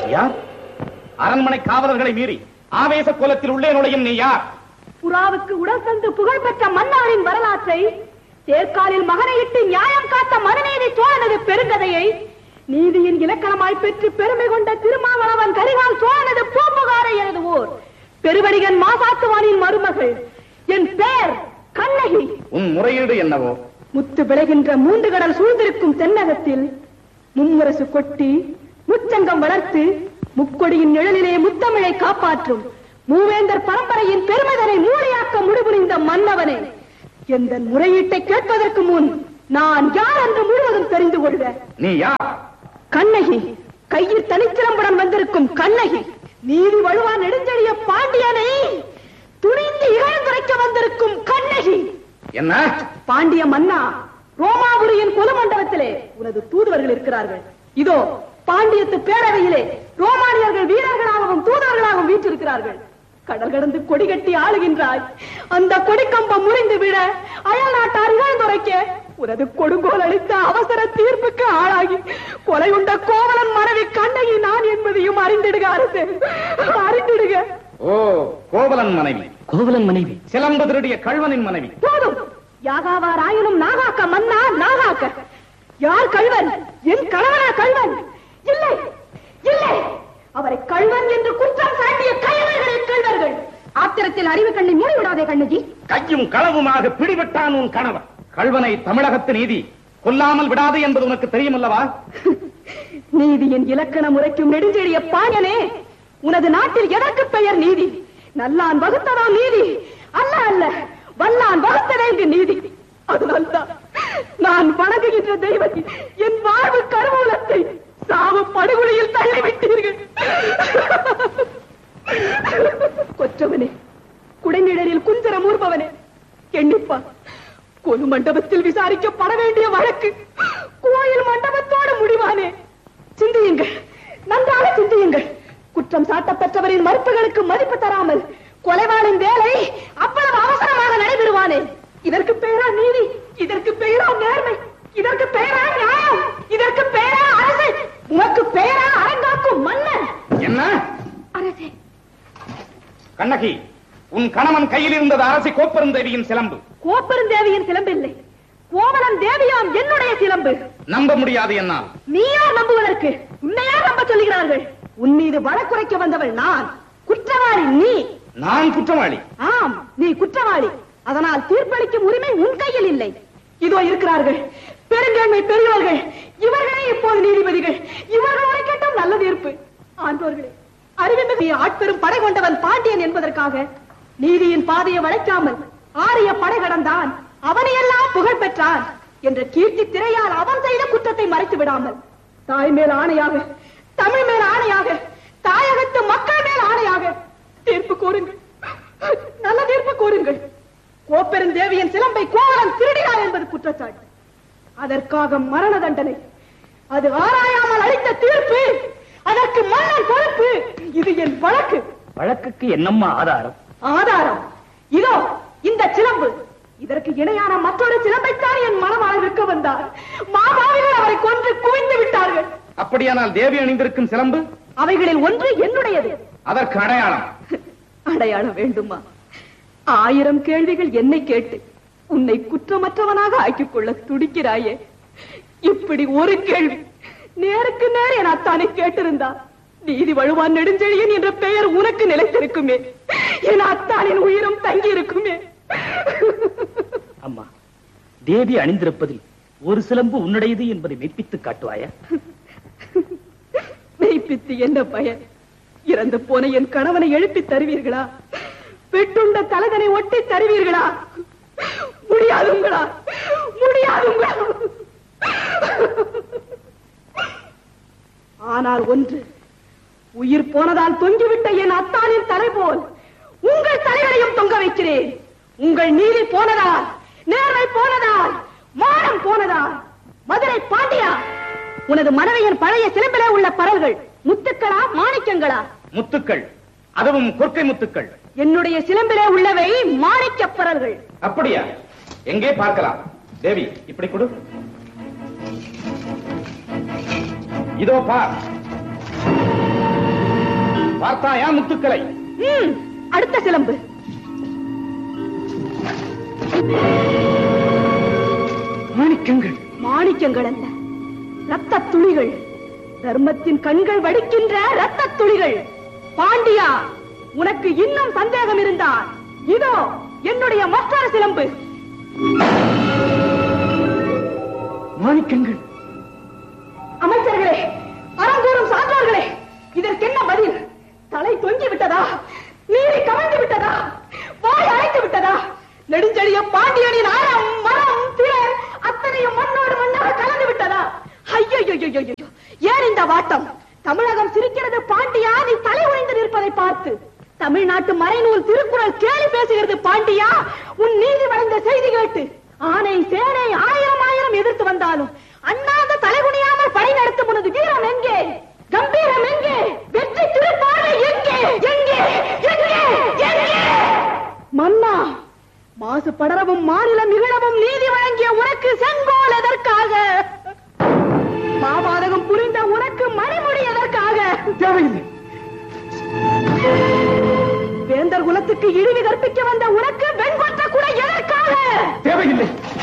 யார் அரண்மனை காவலர்களை மீறி ஆவேச கோலத்தில் உள்ளே நுழையும் நீ யார் புறாவுக்கு உடல் தந்து புகழ்பெற்ற மன்னாரின் வரலாற்றை தேர்காலில் மகனையிட்டு நியாயம் காத்த மனுநீதி சோழனது பெருங்கதையை நீதியின் இலக்கணமாய் பெற்று பெருமை கொண்ட திருமாவளவன் கரிகால் சோழனது பூம்புகாரை எழுதுவோர் பெருவடிகன் மாசாத்துவானின் மருமகள் என் பேர் கண்ணகி உன் முறையீடு என்னவோ முத்து விளைகின்ற மூன்று கடல் சூழ்ந்திருக்கும் தென்னகத்தில் மும்முரசு கொட்டி முச்சங்கம் வளர்த்து முக்கொடியின் நிழலிலே முத்தமிழை காப்பாற்றும் மூவேந்தர் பரம்பரையின் பெருமைதனை மூளையாக்க முடிபுரிந்த மன்னவனே எந்த முறையீட்டை கேட்பதற்கு முன் நான் யார் என்று முழுவதும் தெரிந்து கொள்க நீ யார் கண்ணகி கையில் தனிச்சிலம்புடன் வந்திருக்கும் கண்ணகி நீதி வழுவா நெடுஞ்செழிய பாண்டியனை துணிந்து இகழ்ந்துரைக்க வந்திருக்கும் கண்ணகி என்ன பாண்டிய மன்னா ரோமாபுரியின் குலமண்டபத்திலே உனது தூதுவர்கள் இருக்கிறார்கள் இதோ பாண்டியத்து பேரவையிலே ரோமானியர்கள் வீரர்களாகவும் தூதுவர்களாகவும் வீற்றிருக்கிறார்கள் கடல் கடந்து கொடி கட்டி ஆளுகின்றாய் அந்த கொடிக்கம்பம் முறிந்து விட அயல் நாட்டார் இழந்துரைக்க உனது கொடுங்கோல் அளித்த அவசர தீர்ப்புக்கு ஆளாகி கொலை உண்ட கோவலன் மனைவி கண்ணகி நான் என்பதையும் அறிந்திடுக அரசு அறிந்திடுக ஓ கோவலன் மனைவி கோவலன் மனைவி சிலம்பு திருடிய கழ்வனின் மனைவி போதும் யாகாவாராயினும் நாகாக்க மன்னா நாகாக்க யார் கள்வன் என் கணவனா கள்வன் இல்லை இல்லை அவரை கள்வன் என்று குற்றம் சாட்டிய கயவர்களே கள்வர்கள் ஆத்திரத்தில் அறிவு கண்ணை மூடிவிடாதே கண்ணகி கையும் களவுமாக பிடிபட்டான் உன் கணவன் கழ்வனை தமிழகத்து நீதி கொல்லாமல் விடாது என்பது உனக்கு தெரியுமல்லவா நீதியின் இலக்கண முறைக்கும் நெடுஞ்செழிய பாயனே உனது நாட்டில் எதற்கு பெயர் நீதி நல்லான் வகுத்ததோ நீதி அல்ல அல்ல வல்லான் வகுத்ததே இங்கு நீதி அதனால்தான் நான் வணங்குகின்ற தெய்வத்தை என் வாழ்வு கருவூலத்தை சாவு படுகொலையில் தள்ளிவிட்டீர்கள் கொற்றவனே குடைநிழலில் குஞ்சரம் ஊர்பவனே எண்ணிப்பா கொலு மண்டபத்தில் விசாரிக்கப்பட வேண்டிய வழக்கு கோயில் மண்டபத்தோடு முடிவானே சிந்தியுங்கள் நன்றாக சிந்தியுங்கள் குற்றம் சாட்டப்பெற்றவரின் மறுப்புகளுக்கு மதிப்பு தராமல் கொலைவாளின் வேலை அவ்வளவு அவசரமாக நடைபெறுவானே இதற்கு பெயரா நீதி இதற்கு பெயரா நேர்மை இதற்கு பெயரா நியாயம் இதற்கு பெயரா அரசு உனக்கு பெயரா அரங்காக்கும் மன்னன் என்ன அரசே கண்ணகி உன் கணவன் கையில் இருந்தது அரசி கோப்பெருந்தேவியின் சிலம்பு கோப்பெருந்தேவியின் சிலம்பில்லை கோவலன் தேவியாம் என்னுடைய சிலம்பு நம்ப முடியாது என்னால் நீ யார் நம்புவதற்கு உன்னை யார் நம்ப சொல்லுகிறார்கள் உன் மீது வழக்குரைக்க வந்தவள் நான் குற்றவாளி நீ நான் குற்றவாளி ஆம் நீ குற்றவாளி அதனால் தீர்ப்பளிக்கும் உரிமை உன் கையில் இல்லை இதோ இருக்கிறார்கள் பெருங்கண்மை பெரியவர்கள் இவர்களே இப்போது நீதிபதிகள் இவர்கள் உரைக்கட்டும் நல்ல தீர்ப்பு ஆண்டோர்களே அறிவிமிகு ஆட்பெரும் படை கொண்டவன் பாண்டியன் என்பதற்காக நீதியின் பாதையை வளைக்காமல் ஆரிய படை கடந்தான் அவனையெல்லாம் புகழ் பெற்றான் என்ற கீர்த்தி திரையால் அவன் செய்த குற்றத்தை மறைத்து விடாமல் தாய் மேல் ஆணையாக தமிழ் மேல் ஆணையாக தாயகத்து மக்கள் மேல் ஆணையாக தீர்ப்பு கூறுங்கள் நல்ல தீர்ப்பு கூறுங்கள் கோப்பெருந்தேவியின் சிலம்பை கோவலன் திருடினார் என்பது குற்றச்சாட்டு அதற்காக மரண தண்டனை அது ஆராயாமல் அளித்த தீர்ப்பு அதற்கு மன்னன் பொறுப்பு இது என் வழக்கு வழக்குக்கு என்னம்மா ஆதாரம் ஆதாரம் இதோ இந்த சிலம்பு இதற்கு இணையான மற்றொரு சிலம்பைத்தான் என் மனமாக விற்க வந்தார் மாபாவிகள் அவரை கொன்று குவிந்து விட்டார்கள் அப்படியானால் தேவி அணிந்திருக்கும் சிலம்பு அவைகளில் ஒன்று என்னுடையது அதற்கு அடையாளம் அடையாளம் வேண்டுமா ஆயிரம் கேள்விகள் என்னை கேட்டு உன்னை குற்றமற்றவனாக ஆக்கிக் கொள்ள துடிக்கிறாயே இப்படி ஒரு கேள்வி நேருக்கு நேர் என் அத்தானை கேட்டிருந்தா நீதி வழுவான் நெடுஞ்செழியன் என்ற பெயர் உனக்கு நிலைத்திருக்குமே என் அத்தானின் உயிரும் தங்கி இருக்குமே அம்மா தேவி அணிந்திருப்பதில் ஒரு சிலம்பு உன்னுடையது என்பதை மெய்ப்பித்து காட்டுவாயா மெய்ப்பித்து என்ன பயன் இறந்து போன என் கணவனை எழுப்பி தருவீர்களா வெட்டுண்ட தலகனை ஒட்டி தருவீர்களா முடியாதுங்களா முடியாதுங்களா ஆனால் ஒன்று உயிர் போனதால் தொங்கிவிட்ட என் அத்தானின் தலை போல் உங்கள் தலைகளையும் தொங்க வைக்கிறேன் உங்கள் நீதி போனதால் நேர்மை போனதால் மானம் போனதால் மதுரை பாண்டியா உனது மனைவியின் பழைய சிலம்பிலே உள்ள பரல்கள் முத்துக்களா மாணிக்கங்களா முத்துக்கள் அதுவும் கொற்கை முத்துக்கள் என்னுடைய சிலம்பிலே உள்ளவை மாணிக்கப் பரல்கள் அப்படியா எங்கே பார்க்கலாம் தேவி இப்படி கொடு இதோ பார் பார்த்தாயா முத்துக்களை ம், அடுத்த சிலம்பு மாணிக்கங்கள் மாணிக்கங்கள் அல்ல ரத்த துளிகள் தர்மத்தின் கண்கள் வடிக்கின்ற ரத்த துளிகள் பாண்டியா உனக்கு இன்னும் சந்தேகம் இருந்தால் இதோ என்னுடைய மற்றொரு சிலம்பு மாணிக்கங்கள் அமைச்சர்களே அறங்கூறும் சான்றோர்களே இதற்கென்ன பதில் தலை தொங்கி விட்டதா நீரை கவிழ்ந்து விட்டதா வாய் அழைத்து விட்டதா நெடுஞ்செழிய பாண்டியனின் அறம் மரம் திறன் அத்தனையும் மண்ணோடு மண்ணாக கலந்து விட்டதா ஐயோ ஏன் இந்த வாட்டம் தமிழகம் சிரிக்கிறது பாண்டியா நீ தலை உடைந்து நிற்பதை பார்த்து தமிழ்நாட்டு மறைநூல் திருக்குறள் கேலி பேசுகிறது பாண்டியா உன் நீதி வளர்ந்த செய்தி கேட்டு ஆனை சேனை ஆயிரம் ஆயிரம் எதிர்த்து வந்தாலும் அண்ணாந்த தலைகுனியாமல் படை நடத்தும் உனது வீரம் எங்கே கம்பீரம் எங்கே வெற்றி திருப்பார்வை எங்கே எங்கே எங்கே எங்கே மன்னா மாசு படரவும் மாநிலம் இகழவும் நீதி வழங்கிய உனக்கு செங்கோல் எதற்காக மாபாதகம் புரிந்த உனக்கு மணிமுடி எதற்காக தேவையில்லை வேந்தர் குலத்துக்கு இழிவு கற்பிக்க வந்த உனக்கு வெண்கொற்ற கூட எதற்காக தேவையில்லை